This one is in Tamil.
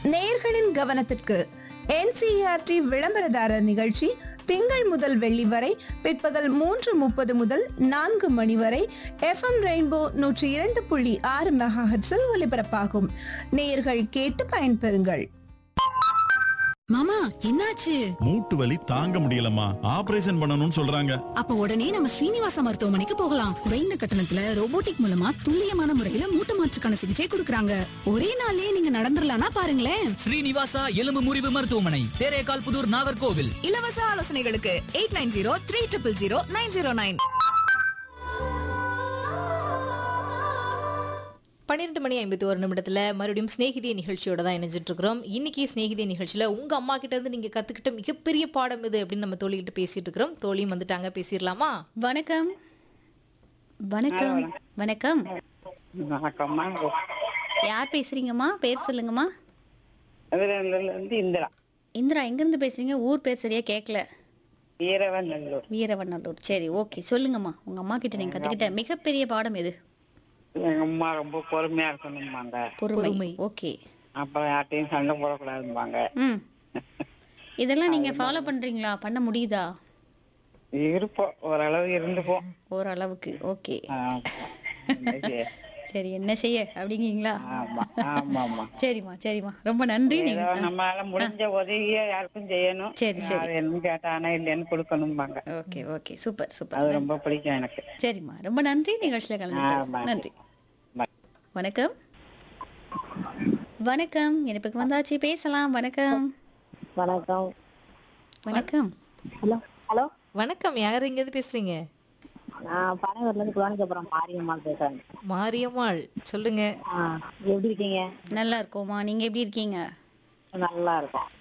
நேயர்களின் கவனத்திற்கு என்சிஆர்டி விளம்பரதாரர் நிகழ்ச்சி திங்கள் முதல் வெள்ளி வரை பிற்பகல் மூன்று முப்பது முதல் நான்கு மணி வரை எஃப்எம் ரெயின்போ நூற்றி இரண்டு புள்ளி ஆறு மெகாஹெட்ஸில் ஒலிபரப்பாகும் நேயர்கள் கேட்டு பயன்பெறுங்கள் மாமா என்னாச்சு மூட்டு வலி தாங்க முடியலம்மா ஆபரேஷன் பண்ணணும்னு சொல்றாங்க அப்ப உடனே நம்ம ஸ்ரீனிவாசா மருத்துவமனைக்கு போகலாம் குறைந்த கட்டணத்துல ரோபோட்டிக் மூலமா துல்லியமான முறையில மூட்டு மாற்றுக்கான சிகிச்சை கொடுக்கறாங்க ஒரே நாள்லயே நீங்க நடந்துடலாம்னா பாருங்களேன் ஸ்ரீனிவாசா எலும்பு முறிவு மருத்துவமனை தேரேகால் புதூர் நாகர்கோவில் இலவச ஆலோசனைகளுக்கு eight nine zero three triple zero nine zero nine பன்னிரெண்டு மணி ஐம்பத்தி ஒரு நிமிடத்துல மறுபடியும் ஸ்நேகிதிய நிகழ்ச்சியோட தான் இணைஞ்சிட்டு இருக்கிறோம் இன்னைக்கு ஸ்நேகிதிய நிகழ்ச்சியில உங்க அம்மா கிட்ட இருந்து நீங்க கத்துக்கிட்ட மிகப்பெரிய பாடம் இது அப்படின்னு நம்ம தோழிகிட்ட பேசிட்டு இருக்கிறோம் தோழியும் வந்துட்டாங்க பேசிடலாமா வணக்கம் வணக்கம் வணக்கம் வணக்கம்மா யார் பேசுறீங்கம்மா பேர் சொல்லுங்கம்மா அதுல இருந்து இந்திரா இந்திரா எங்கிருந்து பேசுறீங்க ஊர் பேர் சரியா கேட்கல வீரவன் நல்லூர் வீரவண்ணூர் சரி ஓகே சொல்லுங்கம்மா உங்க அம்மா கிட்ட நீங்க கத்துக்கிட்ட மிகப்பெரிய பாடம் எது எங்க அம்மா ரொம்ப பொறுமையா இருக்கணும்பாங்க பொறுமை பொறுமை. ஓகே அப்புறம் யார்ட்டையும் சண்டை போடக்கூடாதும்பாங்க ம் இதெல்லாம் நீங்க ஃபாலோ பண்றீங்களா பண்ண முடியுதா இருப்போம் ஓரளவு இருந்துப்போம் ஓரளவுக்கு ஓகே ஆமா. என்ன செய்ய? சரி என்ன செய்ய அப்படிங்கீங்களா ஆமா ஆமா ஆமா சரிம்மா சரிம்மா ரொம்ப நன்றி ஏதோ நீங்க நம்மளால முடிஞ்ச உதவிய யாருக்கும் செய்யணும் சரி, சரி. அது என்ன கேட்டானா இல்லைன்னு கொடுக்கணும்பாங்க ஓகே ஓகே சூப்பர் சூப்பர் அது ரொம்ப பிடிக்கும் எனக்கு சரிம்மா ரொம்ப நன்றி நிகழ்ச்சியில ஆ, கலந்து bye. நன்றி Bye. வணக்கம் வணக்கம் எனக்கு வந்தாச்சு பேசலாம் வணக்கம் வணக்கம் வணக்கம் ஹலோ ஹலோ வணக்கம் யார் இங்க இருந்து பேசுறீங்க நான் பனையூர்ல இருந்து குழந்தைக்கப்புறம் மாரியம்மாள் பேசுறேன் மாரியம்மாள் சொல்லுங்க ஆ எப்படி இருக்கீங்க நல்லா இருக்கோமா நீங்க எப்படி இருக்கீங்க நல்லா இருக்கும்